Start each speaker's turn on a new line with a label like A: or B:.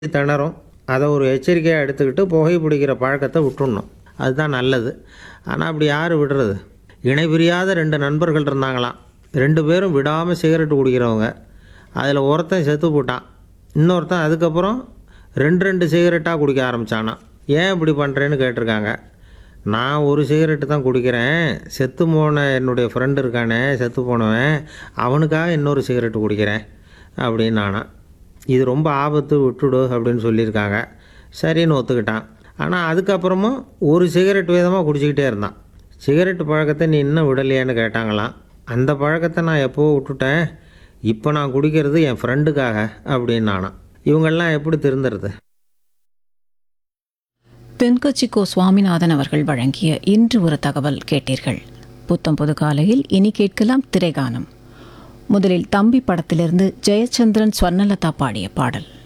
A: திணறும் அதை ஒரு எச்சரிக்கையாக எடுத்துக்கிட்டு புகை பிடிக்கிற பழக்கத்தை விட்டுடணும் அதுதான் நல்லது ஆனால் அப்படி யார் விடுறது இணை பிரியாத ரெண்டு நண்பர்கள் இருந்தாங்களாம் ரெண்டு பேரும் விடாமல் சிகரெட் குடிக்கிறவங்க அதில் ஒருத்தன் செத்து போட்டான் இன்னொருத்தன் அதுக்கப்புறம் ரெண்டு ரெண்டு சிகரெட்டாக குடிக்க ஆரம்பித்தானான் ஏன் இப்படி பண்ணுறேன்னு கேட்டிருக்காங்க நான் ஒரு சிகரெட்டு தான் குடிக்கிறேன் செத்து போன என்னுடைய ஃப்ரெண்டு இருக்கானே செத்து போனவன் அவனுக்காக இன்னொரு சிகரெட்டு குடிக்கிறேன் அப்படின்னு நானா இது ரொம்ப ஆபத்து விட்டுடு அப்படின்னு சொல்லியிருக்காங்க சரின்னு ஒத்துக்கிட்டான் ஆனால் அதுக்கப்புறமும் ஒரு சிகரெட் வீதமாக குடிச்சிக்கிட்டே இருந்தான் சிகரெட் பழக்கத்தை நீ இன்னும் விடலையான்னு கேட்டாங்களாம் அந்த பழக்கத்தை நான் எப்போ விட்டுட்டேன் இப்போ நான் குடிக்கிறது என் ஃப்ரெண்டுக்காக அப்படின்னு நானாம் இவங்கெல்லாம் எப்படி திருந்துறது
B: தென்கட்சி கோ சுவாமிநாதன் அவர்கள் வழங்கிய இன்று ஒரு தகவல் கேட்டீர்கள் புத்தம் புது காலையில் இனி கேட்கலாம் திரைகானம் முதலில் தம்பி படத்திலிருந்து ஜெயச்சந்திரன் ஸ்வர்ணலதா பாடிய பாடல்